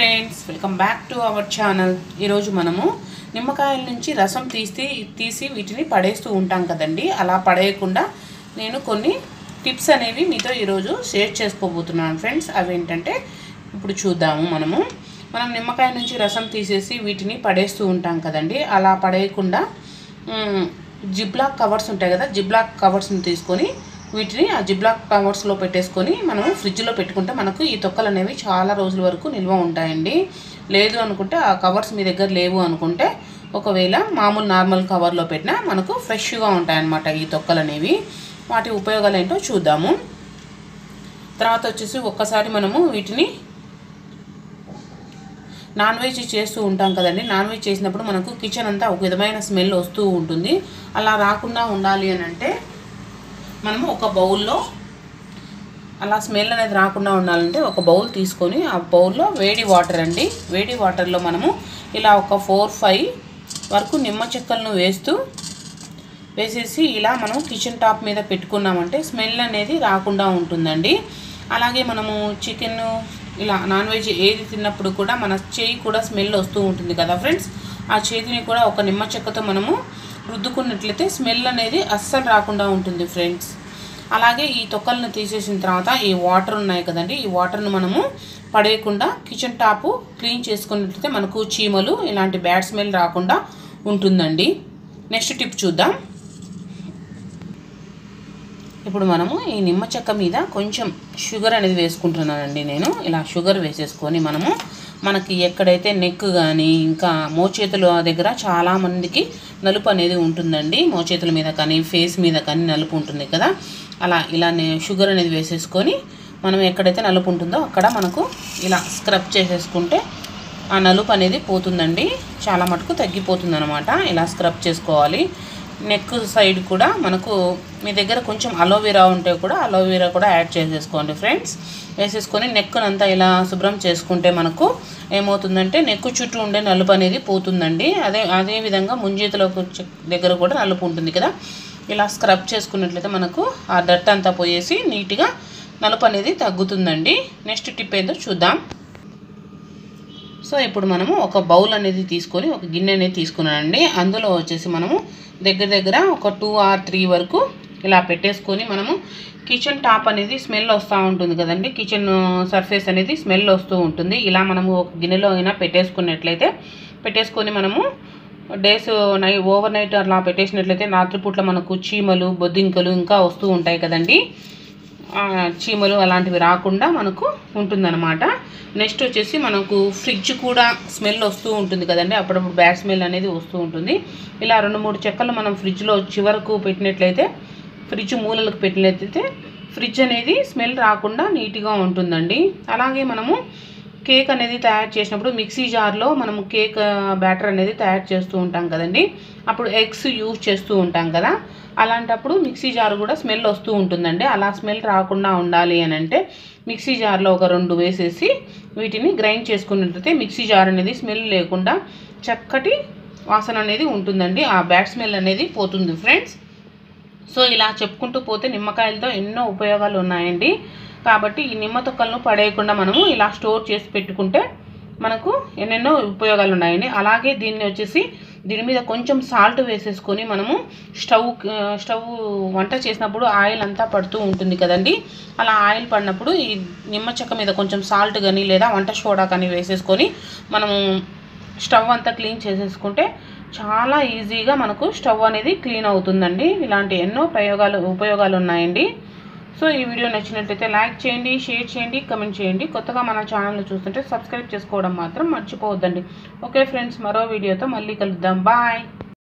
friends welcome back to our channel ఈరోజు మనము నిమ్మకాయల నుంచి రసం తీసి తీసి వీటిని పడేస్తూ ఉంటాం కదండి అలా పడేయకుండా నేను కొన్ని టిప్స్ అనేవి మీతో ఈరోజు షేర్ చేసుకోబోతున్నాను ఫ్రెండ్స్ అవి ఏంటంటే ఇప్పుడు చూద్దాము మనము మనం నిమ్మకాయ నుంచి రసం తీసేసి వీటిని పడేస్తూ ఉంటాం కదండి అలా పడేయకుండా మ్, జిప్లాక్ కవర్స్ ఉంటాయి కదా జిప్లాక్ కవర్స్ని తీసుకొని వీటిని ఆ జిప్లాక్ కవర్స్లో పెట్టేసుకొని మనం ఫ్రిడ్జ్లో పెట్టుకుంటే మనకు ఈ తొక్కలు అనేవి చాలా రోజుల వరకు నిల్వ ఉంటాయండి లేదు అనుకుంటే ఆ కవర్స్ మీ దగ్గర లేవు అనుకుంటే ఒకవేళ మామూలు నార్మల్ కవర్లో పెట్టినా మనకు ఫ్రెష్గా ఉంటాయన్నమాట ఈ తొక్కలు అనేవి వాటి ఉపయోగాలు ఏంటో చూద్దాము తర్వాత వచ్చేసి ఒక్కసారి మనము వీటిని నాన్ వెజ్ చేస్తూ ఉంటాం కదండి నాన్ వెజ్ చేసినప్పుడు మనకు కిచెన్ అంతా ఒక విధమైన స్మెల్ వస్తూ ఉంటుంది అలా రాకుండా ఉండాలి అని అంటే మనము ఒక బౌల్లో అలా స్మెల్ అనేది రాకుండా ఉండాలంటే ఒక బౌల్ తీసుకొని ఆ బౌల్లో వేడి వాటర్ అండి వేడి వాటర్లో మనము ఇలా ఒక ఫోర్ ఫైవ్ వరకు నిమ్మ చెక్కలను వేస్తూ వేసేసి ఇలా మనం కిచెన్ టాప్ మీద పెట్టుకున్నామంటే స్మెల్ అనేది రాకుండా ఉంటుందండి అలాగే మనము చికెన్ ఇలా నాన్ వెజ్ ఏది తిన్నప్పుడు కూడా మన చేయి కూడా స్మెల్ వస్తూ ఉంటుంది కదా ఫ్రెండ్స్ ఆ చేతిని కూడా ఒక నిమ్మ చెక్కతో మనము రుద్దుకున్నట్లయితే స్మెల్ అనేది అస్సలు రాకుండా ఉంటుంది ఫ్రెండ్స్ అలాగే ఈ తొక్కలను తీసేసిన తర్వాత ఈ వాటర్ ఉన్నాయి కదండి ఈ వాటర్ను మనము పడేయకుండా కిచెన్ టాపు క్లీన్ చేసుకున్నట్లయితే మనకు చీమలు ఇలాంటి బ్యాడ్ స్మెల్ రాకుండా ఉంటుందండి నెక్స్ట్ టిప్ చూద్దాం ఇప్పుడు మనము ఈ నిమ్మ చెక్క మీద కొంచెం షుగర్ అనేది వేసుకుంటున్నానండి నేను ఇలా షుగర్ వేసేసుకొని మనము మనకి ఎక్కడైతే నెక్ కానీ ఇంకా మోచేతుల దగ్గర చాలామందికి నలుపు అనేది ఉంటుందండి మోచేతుల మీద కానీ ఫేస్ మీద కానీ నలుపు ఉంటుంది కదా అలా ఇలా నే- షుగర్ అనేది వేసేసుకొని మనం ఎక్కడైతే నలుపు ఉంటుందో అక్కడ మనకు ఇలా స్క్రబ్ చేసేసుకుంటే ఆ నలుపు అనేది పోతుందండి చాలా మటుకు తగ్గిపోతుంది అనమాట ఇలా స్క్రబ్ చేసుకోవాలి నెక్ సైడ్ కూడా మనకు మీ దగ్గర కొంచెం అలోవెరా ఉంటే కూడా అలోవెరా కూడా యాడ్ చేసేసుకోండి ఫ్రెండ్స్ వేసేసుకొని నెక్కునంతా ఇలా శుభ్రం చేసుకుంటే మనకు ఏమవుతుందంటే నెక్కు చుట్టూ ఉండే నలుపు అనేది పోతుందండి అదే అదే విధంగా ముంజేతుల దగ్గర కూడా నలుపు ఉంటుంది కదా ఇలా స్క్రబ్ చేసుకున్నట్లయితే మనకు ఆ డట్ అంతా పోయేసి నీట్గా నలుపు అనేది తగ్గుతుందండి నెక్స్ట్ టిప్ ఏందో చూద్దాం సో ఇప్పుడు మనము ఒక బౌల్ అనేది తీసుకొని ఒక గిన్నె అనేది తీసుకున్నానండి అందులో వచ్చేసి మనము దగ్గర దగ్గర ఒక టూ ఆర్ త్రీ వరకు ఇలా పెట్టేసుకొని మనము కిచెన్ టాప్ అనేది స్మెల్ వస్తూ ఉంటుంది కదండి కిచెన్ సర్ఫేస్ అనేది స్మెల్ వస్తూ ఉంటుంది ఇలా మనము ఒక గిన్నెలో అయినా పెట్టేసుకున్నట్లయితే పెట్టేసుకొని మనము డేస్ నై ఓవర్ నైట్ అలా పెట్టేసినట్లయితే రాత్రిపూట్ల మనకు చీమలు బొద్దింకలు ఇంకా వస్తూ ఉంటాయి కదండి ఆ, చీమలు అలాంటివి రాకుండా మనకు ఉంటుందన్నమాట నెక్స్ట్ వచ్చేసి మనకు ఫ్రిడ్జ్ కూడా స్మెల్ వస్తూ ఉంటుంది కదండి అప్పుడప్పుడు బ్యాడ్ స్మెల్ అనేది వస్తూ ఉంటుంది ఇలా రెండు మూడు చెక్కలు మనం ఫ్రిడ్జ్లో చివరకు పెట్టినట్లయితే ఫ్రిడ్జ్ మూలలకు పెట్టినట్లయితే ఫ్రిడ్జ్ అనేది స్మెల్ రాకుండా నీట్గా ఉంటుందండి అలాగే మనము కేక్ అనేది తయారు చేసినప్పుడు మిక్సీ జార్లో మనం కేక్ బ్యాటర్ అనేది తయారు చేస్తూ ఉంటాం కదండి అప్పుడు ఎగ్స్ యూజ్ చేస్తూ ఉంటాం కదా అలాంటప్పుడు మిక్సీ జార్ కూడా స్మెల్ వస్తూ ఉంటుందండి అలా స్మెల్ రాకుండా ఉండాలి అని అంటే మిక్సీ జార్లో ఒక రెండు వేసేసి వీటిని గ్రైండ్ చేసుకున్నట్లయితే మిక్సీ జార్ అనేది స్మెల్ లేకుండా చక్కటి వాసన అనేది ఉంటుందండి ఆ బ్యాడ్ స్మెల్ అనేది పోతుంది ఫ్రెండ్స్ సో ఇలా చెప్పుకుంటూ పోతే నిమ్మకాయలతో ఎన్నో ఉపయోగాలు ఉన్నాయండి కాబట్టి ఈ నిమ్మ తొక్కలను పడేయకుండా మనము ఇలా స్టోర్ చేసి పెట్టుకుంటే మనకు ఎన్నెన్నో ఉపయోగాలు ఉన్నాయండి అలాగే దీన్ని వచ్చేసి దీని మీద కొంచెం సాల్ట్ వేసేసుకొని మనము స్టవ్ స్టవ్ వంట చేసినప్పుడు ఆయిల్ అంతా పడుతూ ఉంటుంది కదండి అలా ఆయిల్ పడినప్పుడు ఈ నిమ్మ చెక్క మీద కొంచెం సాల్ట్ కానీ లేదా వంట సోడా కానీ వేసేసుకొని మనము స్టవ్ అంతా క్లీన్ చేసేసుకుంటే చాలా ఈజీగా మనకు స్టవ్ అనేది క్లీన్ అవుతుందండి ఇలాంటి ఎన్నో ప్రయోగాలు ఉపయోగాలు ఉన్నాయండి సో ఈ వీడియో నచ్చినట్లయితే లైక్ చేయండి షేర్ చేయండి కమెంట్ చేయండి కొత్తగా మన ఛానల్ చూస్తుంటే సబ్స్క్రైబ్ చేసుకోవడం మాత్రం మర్చిపోవద్దండి ఓకే ఫ్రెండ్స్ మరో వీడియోతో మళ్ళీ కలుద్దాం బాయ్